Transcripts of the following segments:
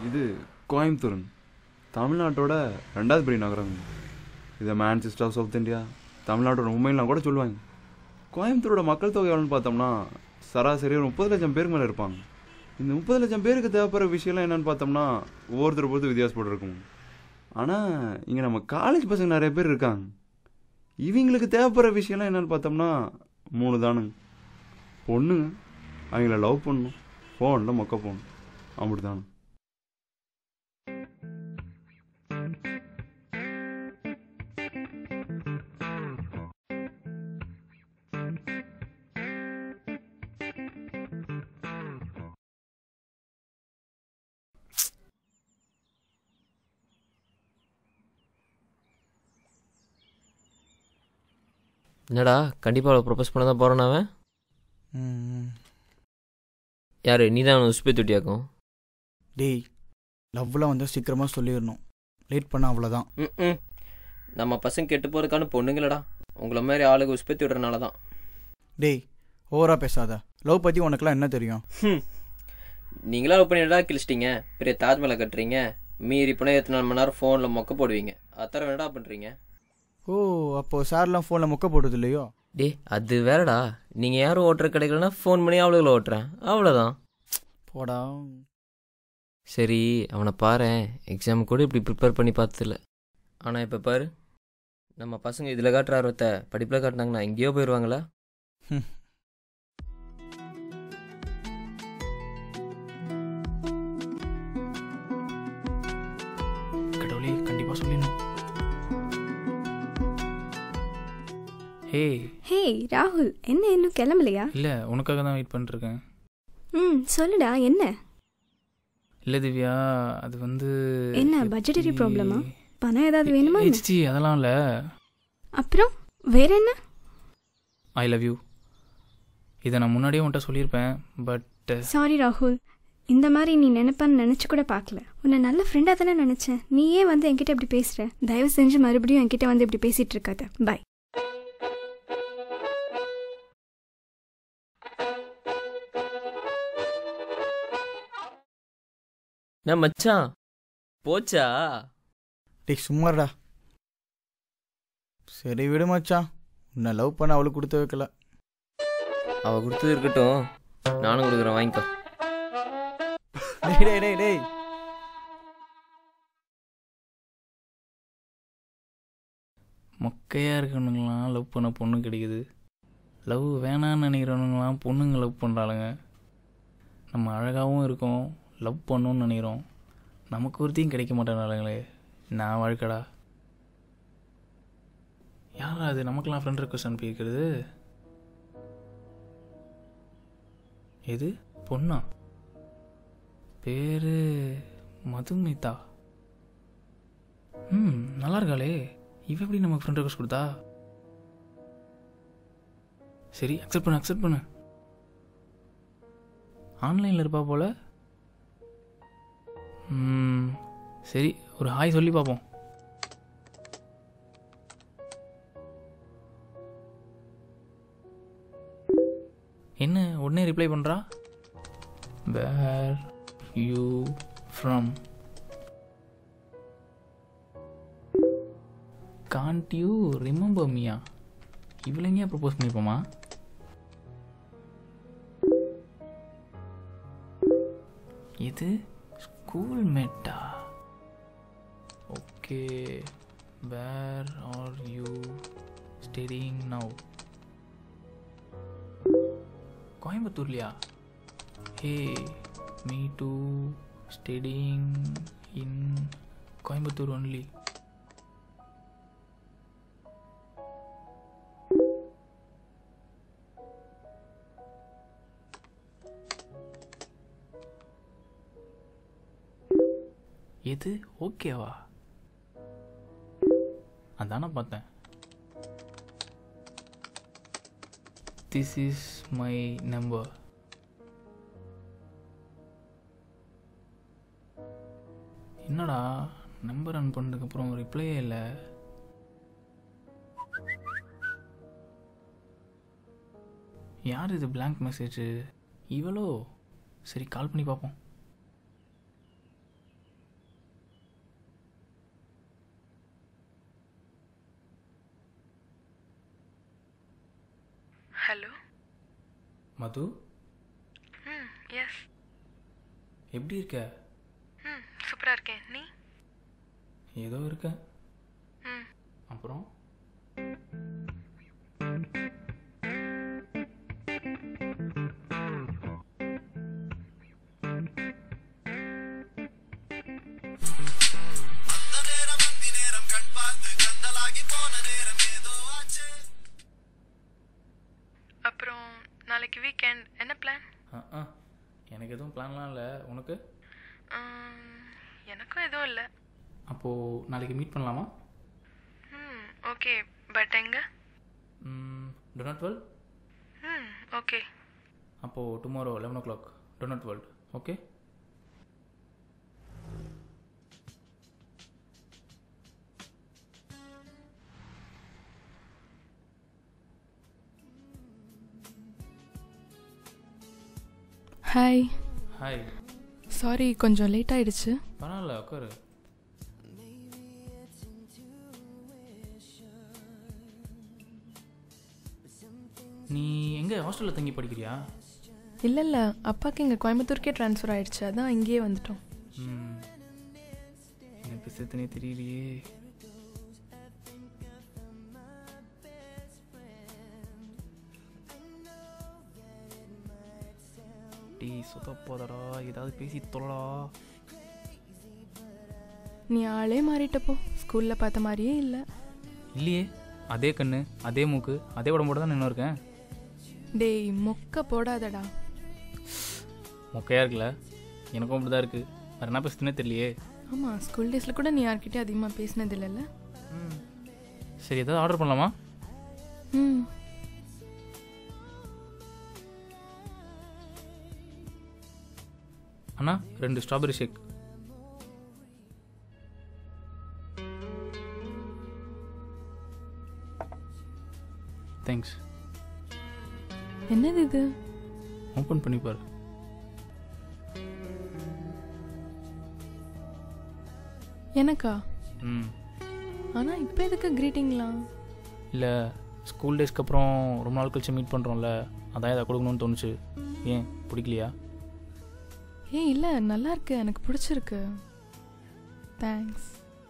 இது கோயம்புத்தூருங்க தமிழ்நாட்டோட ரெண்டாவது பெரிய நகரங்க இதை மான்செஸ்டர் ஆஃப் சவுத் இந்தியா தமிழ்நாட்டோட மும்பைலாம் கூட சொல்லுவாங்க கோயம்புத்தூரோட மக்கள் தொகை எவ்வளோன்னு பார்த்தோம்னா சராசரி ஒரு முப்பது லட்சம் பேருக்கு மேலே இருப்பாங்க இந்த முப்பது லட்சம் பேருக்கு தேவைப்படுற விஷயம்லாம் என்னென்னு பார்த்தோம்னா ஒவ்வொருத்தர் பொறுத்து வித்தியாசப்பட்டு இருக்கும் ஆனால் இங்கே நம்ம காலேஜ் பசங்க நிறைய பேர் இருக்காங்க இவங்களுக்கு தேவைப்படுற விஷயம்லாம் என்னென்னு பார்த்தோம்னா மூணு தானுங்க பொண்ணுங்க அவங்கள லவ் பண்ணணும் ஃபோனில் மொக்க போகணும் அப்படி தானே என்னடா கண்டிப்பாக அவளை ப்ரொபோஸ் பண்ண தான் போகிறான் அவன் ம் யார் நீ தான் அவனை உசுப்பே தொட்டியாக்கும் டேய் லவ்லாம் வந்தால் சீக்கிரமாக சொல்லிடணும் லேட் பண்ண அவ்வளோதான் ம் நம்ம பசங்க கெட்டு போகிறதுக்கான பொண்ணுங்களடா உங்களை மாதிரி ஆளுங்க உசுப்பேத்தி விடுறனால தான் டேய் ஓவராக பேசாத லவ் பற்றி உனக்குலாம் என்ன தெரியும் நீங்களா லவ் பண்ணிடா கிழிச்சிட்டீங்க பெரிய தாஜ்மஹாலை கட்டுறீங்க மீறி போனால் எத்தனை நாலு மணி நேரம் ஃபோனில் மொக்க போடுவீங்க அத்தனை என்னடா பண்ணுறீங்க ஓ அப்போது சார்லாம் ஃபோனில் மொக்க போடுறது இல்லையோ டே அது வேறடா நீங்கள் யாரும் ஓட்டுற கிடைக்கலனா ஃபோன் பண்ணி அவளுகளை ஓட்டுறேன் அவ்வளோதான் போடா சரி அவனை பாரேன் எக்ஸாம் கூட இப்படி ப்ரிப்பேர் பண்ணி பார்த்ததில்ல ஆனால் இப்போ பாரு நம்ம பசங்க இதில் காட்டுற ஆர்வத்தை படிப்பில் காட்டினாங்கன்னா எங்கேயோ போயிடுவாங்களா ஹம். கடவுளே கண்டிப்பாக சொல்லிடணும் ஹே ஹேய் ராகுல் என்ன இன்னும் கிளம்பலையா இல்லை உனக்காக தான் வெயிட் பண்ணிருக்கேன் ம் சொல்லுடா என்ன இல்லை திவ்யா அது வந்து என்ன, budgetary problem ஆ? பணம் ஏதாவது வேணுமா என்ன? சி அதெல்லாம் இல்லை அப்புறம் வேற என்ன ஐ லவ் யூ இதை நான் முன்னாடியே உன்கிட்ட சொல்லியிருப்பேன் பட் சாரி ராகுல் இந்த மாதிரி நீ நினைப்பான்னு நினச்சி கூட பார்க்கல உன்னை நல்ல ஃப்ரெண்டாக தானே நினச்சேன் நீயே வந்து என்கிட்ட இப்படி பேசுகிற தயவு செஞ்சு மறுபடியும் என்கிட்ட வந்து இப்படி பேசிட்டு இருக்காத பாய் நான் மச்சான் போச்சா டேய் சும்மாடா சரி விடு மச்சான் உன்னை லவ் பண்ண அவளுக்கு கொடுத்து வைக்கல அவ கொடுத்தது இருக்கட்டும் நானும் கொடுக்குறேன் வாங்கிக்கோ டேய் டேய் டேய் டேய் மொக்கையாக இருக்கவனுங்களாம் லவ் பண்ண பொண்ணு கிடைக்குது லவ் வேணான்னு நினைக்கிறவனுங்களாம் பொண்ணுங்க லவ் பண்ணுறாளுங்க நம்ம அழகாகவும் இருக்கோம் லவ் பண்ணணும்னு நினைக்கிறோம் நமக்கு ஒருத்தையும் கிடைக்க மாட்டேனாலுங்களே நான் வாழ்க்கடா யாரா அது நமக்கெல்லாம் ஃப்ரெண்ட் ரெக்வஸ்ட் அனுப்பியிருக்கிறது எது பொண்ணா பேரு மதுமிதா ம் நல்லா இருக்காளே இவ எப்படி நமக்கு ஃப்ரெண்ட் ரெக்வஸ்ட் கொடுத்தா சரி அக்செப்ட் பண்ணு அக்செப்ட் பண்ணு ஆன்லைனில் இருப்பா போல ம் சரி ஒரு ஹாய் சொல்லி பார்ப்போம் என்ன உடனே ரிப்ளை பண்ணுறா where you from can't you remember மியா இவ்வளோங்க ப்ரப்போஸ் பண்ணிப்போமா இது ஸ்கூல் மேட்டா okay where are you studying now கோயம்புத்தூர்லையா hey me too studying in Coimbatore only எது ஓகேவா அதானே பார்த்தேன் திஸ் இஸ் மை நம்பர் என்னடா நம்பர் ரன் பண்ணதுக்கப்புறம் ரிப்ளையே இல்லை யார் இது blank மெசேஜ் இவளோ சரி கால் பண்ணி பார்ப்போம் ஹலோ மது ம் எஸ் எப்படி இருக்க ம் சூப்பராக இருக்கேன் நீ ஏதோ இருக்க ம் அப்புறம் அப்புறம் நாளைக்கு வீக்கெண்ட் என்ன பிளான் ஆ ஆ எனக்கு எதுவும் பிளான்லாம் இல்லை உனக்கு எனக்கும் எதுவும் இல்லை அப்போது நாளைக்கு மீட் பண்ணலாமா ம் ஓகே பட் எங்கே டொனாட் வேர்ல்ட் ம் ஓகே அப்போது tomorrow eleven o'clock Donut World okay hi hi sorry கொஞ்சம் லேட் ஆயிடுச்சு பரவாயில்ல உட்காரு நீ எங்கே ஹாஸ்டலில் தங்கி படிக்கிறியா இல்லை இல்லை அப்பாவுக்கு இங்கே கோயம்புத்தூருக்கே ட்ரான்ஸ்ஃபர் ஆயிடுச்சு அதான் இங்கேயே வந்துட்டோம் ம் எனக்கு செத்துனே தெரியலையே டேய் சுத்த போதடா ஏதாவது பேசி தொல்லடா நீ ஆளே மாறிட்டப்போ ஸ்கூலில் பார்த்த மாதிரியே இல்லை இல்லையே அதே கண்ணு அதே மூக்கு அதே உடம்போட தான் நின்று இருக்கேன் டேய் மொக்க போடாதடா மொக்கையாக இருக்குல்ல எனக்கும் அப்படி தான் இருக்குது வேறு என்ன பேசுதுன்னே தெரியலையே ஆமாம் ஸ்கூல் டேஸில் கூட நீ யார்கிட்டயும் அதிகமாக பேசினது இல்லைல்ல சரி ஏதாவது ஆர்டர் பண்ணலாமா ம் அண்ணா ரெண்டு ஸ்ட்ராபெரி ஷேக் தேங்க்ஸ் என்னது இது ஓப்பன் பண்ணி பாரு எனக்கா ம் ஆனால் இப்போ எதுக்கு க்ரீட்டிங்லாம் இல்லை ஸ்கூல் டேஸ்க்கு அப்புறம் ரொம்ப நாள் கழிச்சு மீட் பண்ணுறோம்ல அதான் இதை கொடுக்கணும்னு தோணுச்சு ஏன் பிடிக்கலையா ஏய் இல்லை நல்லா இருக்கு எனக்கு பிடிச்சிருக்கு தேங்க்ஸ்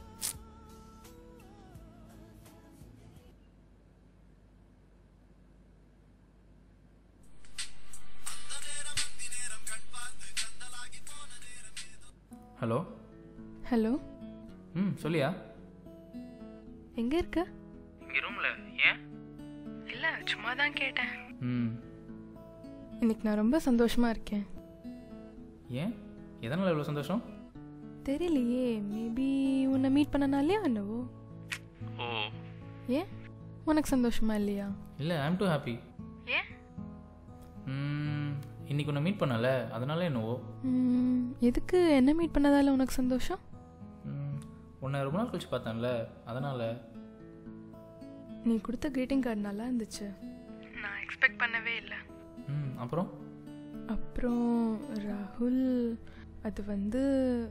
ஹலோ ஹலோ ம் சொல்லியா எங்கே இருக்க இங்கே ரூமில் ஏன் இல்லை சும்மா தான் கேட்டேன் ம் இன்னைக்கு நான் ரொம்ப சந்தோஷமாக இருக்கேன் ஏன் எதனால் இவ்வளோ சந்தோஷம் தெரியலையே மேபி உன்னை மீட் பண்ணனாலே என்னவோ ஓ ஏன் உனக்கு சந்தோஷமா இல்லையா இல்லை ஐம் டூ ஹாப்பி ஏன் இன்னைக்கு உன்னை மீட் பண்ணல அதனால என்னவோ ம், எதுக்கு என்ன மீட் பண்ணதால உனக்கு சந்தோஷம் ம், உன்னை ரொம்ப நாள் கழிச்சு பார்த்தேன்ல அதனால் நீ கொடுத்த greeting கார்டு நல்லா இருந்துச்சு நான் எக்ஸ்பெக்ட் பண்ணவே இல்லை ம் அப்புறம் அப்புறம் ராகுல் அது வந்து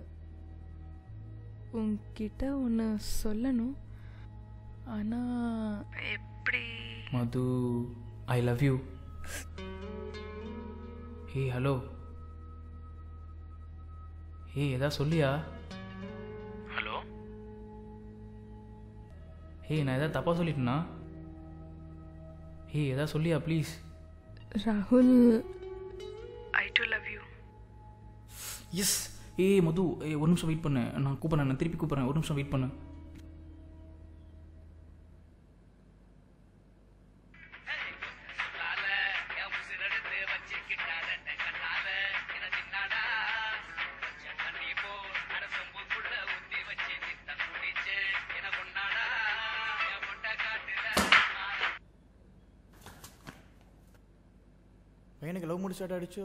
உன்கிட்ட ஒன்று சொல்லணும் ஆனால் எப்படி Madhu I love you hey hello hey எதா சொல்லியா ஹலோ ஹே நான் எதாவது தப்பாக சொல்லிட்டேனா ஹே எதா சொல்லியா ப்ளீஸ் ராகுல் I do love you yes ஏ மது ஏ ஒரு நிமிஷம் வெயிட் பண்ணு நான் கூப்பிட்றேன் நான் திருப்பி கூப்பிட்றேன் ஒரு நிமிஷம் வெயிட் பண்ணு பையனுக்கு லவ் மூடி ஸ்டார்ட் ஆயிடுச்சோ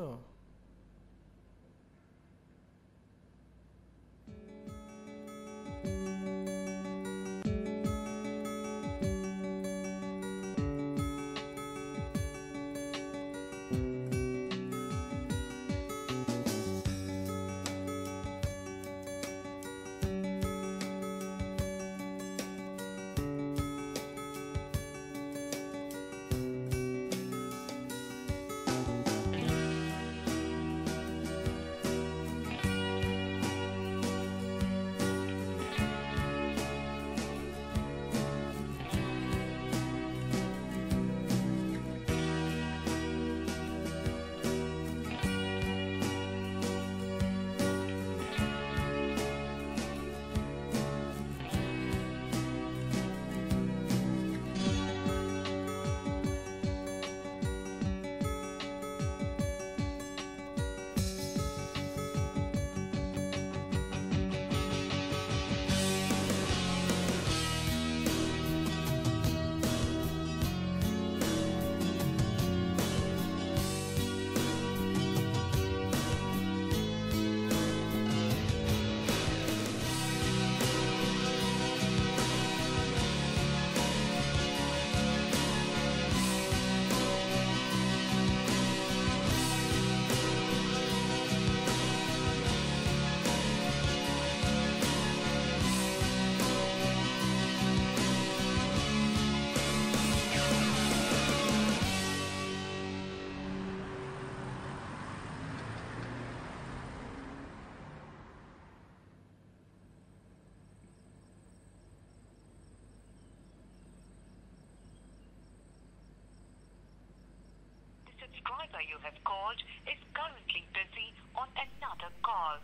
subscriber you have called is currently busy on another call.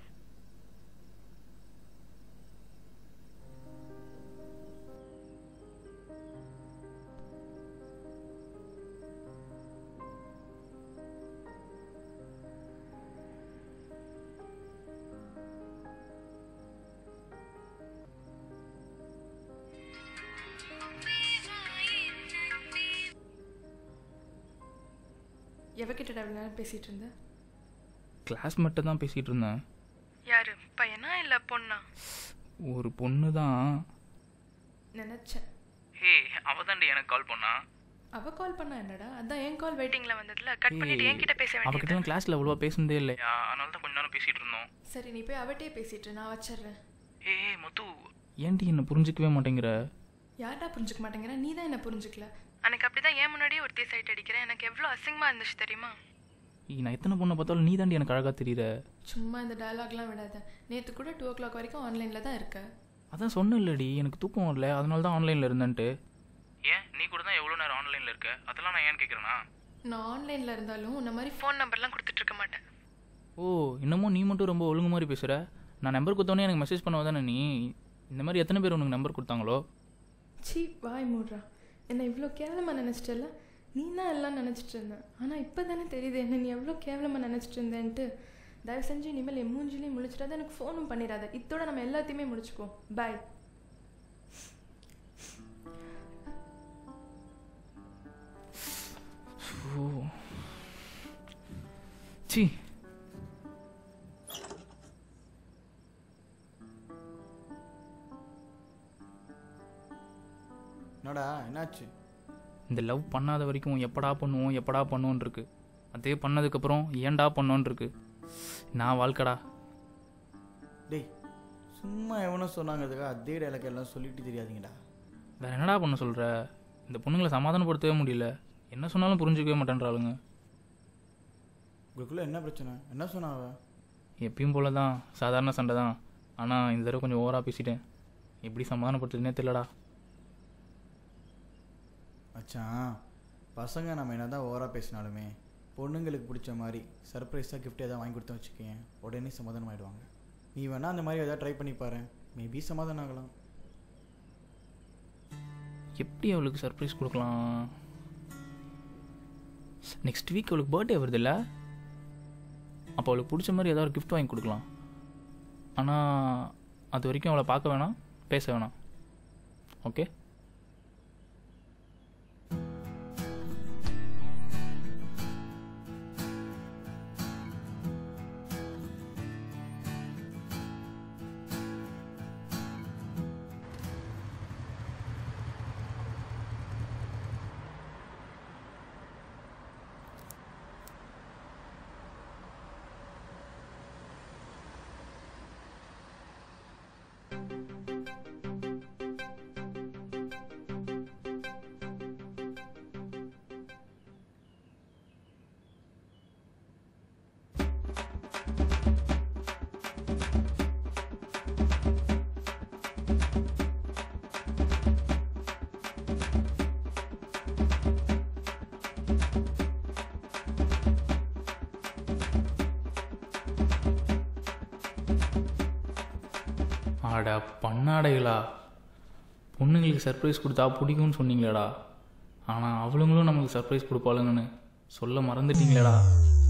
எவகிட்ட அவ்வளோ நேரம் பேசிகிட்டு இருந்த கிளாஸ் மட்டும் தான் பேசிகிட்டு இருந்தேன் யாரு பையனா இல்ல பொண்ணா ஒரு பொண்ணு தான் நினச்சேன் ஹே அவ தாண்டி எனக்கு கால் பண்ணா அவ கால் பண்ணா என்னடா அதான் என் கால் வெயிட்டிங் மீட்டிங்ல வந்ததுல கட் பண்ணிட்டு என்கிட்ட பேச வேண்டியது அவகிட்ட கிளாஸில் அவ்வளோவா பேசுனதே இல்லையா அதனால தான் கொஞ்ச நேரம் பேசிகிட்டு இருந்தோம் சரி நீ போய் அவட்டே பேசிட்டு நான் வச்சிடுறேன் ஏ முத்து ஏன்டி என்னை புரிஞ்சிக்கவே மாட்டேங்கிற யார்டா புரிஞ்சுக்க மாட்டேங்கிற நீ தான் என்ன புரிஞ்சுக்கல அன்னைக்கு அப்படிதான் ஏன் முன்னாடியே ஒருத்தி சைட் அடிக்கிறேன் எனக்கு எவ்வளவு அசிங்கமா இருந்துச்சு தெரியுமா ஏய், நான் எத்தனை பொண்ணை பார்த்தாலும் நீ தாண்டி எனக்கு அழகாக தெரியுற சும்மா இந்த டயலாக்லாம் விடாத நேற்று கூட டூ ஓ கிளாக் வரைக்கும் ஆன்லைனில் தான் இருக்க அதான் சொன்ன இல்லடி எனக்கு தூக்கம் வரல அதனால தான் ஆன்லைனில் இருந்தேன்ட்டு ஏன் நீ கூட தான் எவ்வளோ நேரம் ஆன்லைனில் இருக்க அதெல்லாம் நான் ஏன் கேட்குறேன்னா நான் ஆன்லைனில் இருந்தாலும் இந்த மாதிரி ஃபோன் நம்பர்லாம் கொடுத்துட்டு இருக்க மாட்டேன் ஓ இன்னமும் நீ மட்டும் ரொம்ப ஒழுங்கு மாதிரி பேசுகிற நான் நம்பர் கொடுத்தோன்னே எனக்கு மெசேஜ் பண்ண தானே நீ இந்த மாதிரி எத்தனை பேர் உனக்கு நம்பர் கொடுத்தாங்களோ சீ வாய் மூடுறா என்னை இவ்வளோ கேவலமாக நினச்சிட்டல நீ தான் எல்லாம் நினச்சிட்டு இருந்தேன் ஆனால் இப்போ தானே தெரியுது என்ன நீ எவ்வளோ கேவலமாக நினச்சிட்டு இருந்தேன்ட்டு தயவு செஞ்சு இனிமேல் என் மூஞ்சிலையும் முழிச்சிடாத எனக்கு ஃபோனும் பண்ணிடாத இதோட நம்ம எல்லாத்தையுமே முடிச்சுக்குவோம் பாய் ஓ சி என்னடா என்னாச்சு இந்த லவ் பண்ணாத வரைக்கும் எப்படா பண்ணுவோம் எப்படா பண்ணுவோன்னு இருக்கு அதே பண்ணதுக்கப்புறம் ஏன்டா பண்ணோன்னு இருக்கு நான் வாழ்க்கடா டேய் சும்மா எவனோ சொன்னாங்கிறதுக்காக அதே டைலாக் எல்லாம் சொல்லிட்டு தெரியாதீங்கடா வேற என்னடா பண்ண சொல்கிற இந்த பொண்ணுங்களை சமாதானப்படுத்தவே முடியல என்ன சொன்னாலும் புரிஞ்சுக்கவே மாட்டேன்றாளுங்க உங்களுக்குள்ள என்ன பிரச்சனை என்ன சொன்னா அவ எப்பயும் போல தான் சாதாரண சண்டை தான் ஆனால் இந்த தடவை கொஞ்சம் ஓவராக பேசிட்டேன் எப்படி சமாதானப்படுத்துறதுனே தெரியலடா மச்சான் பசங்க நம்ம என்ன தான் ஓவராக பேசினாலுமே பொண்ணுங்களுக்கு பிடிச்ச மாதிரி சர்ப்ரைஸாக கிஃப்ட் எதாவது வாங்கி கொடுத்தா வச்சுக்கேன் உடனே சமாதானம் ஆயிடுவாங்க நீ வேணா அந்த மாதிரி எதாவது ட்ரை பண்ணி பாரு மேபி சமாதானம் ஆகலாம் எப்படி அவளுக்கு சர்ப்ரைஸ் கொடுக்கலாம் நெக்ஸ்ட் வீக் அவளுக்கு பர்த்டே வருதுல்ல அப்போ அவளுக்கு பிடிச்ச மாதிரி ஏதாவது ஒரு gift வாங்கி கொடுக்கலாம் ஆனால் அது வரைக்கும் அவளை பார்க்க வேணாம் பேச வேணாம் ஓகே ஆட பண்ணாடைகளா பொண்ணுங்களுக்கு சர்ப்ரைஸ் கொடுத்தா பிடிக்கும்னு சொன்னீங்களேடா ஆனால் அவளுங்களும் நமக்கு சர்ப்ரைஸ் கொடுப்பாளுங்கன்னு சொல்ல மறந்துட்டீங்களேடா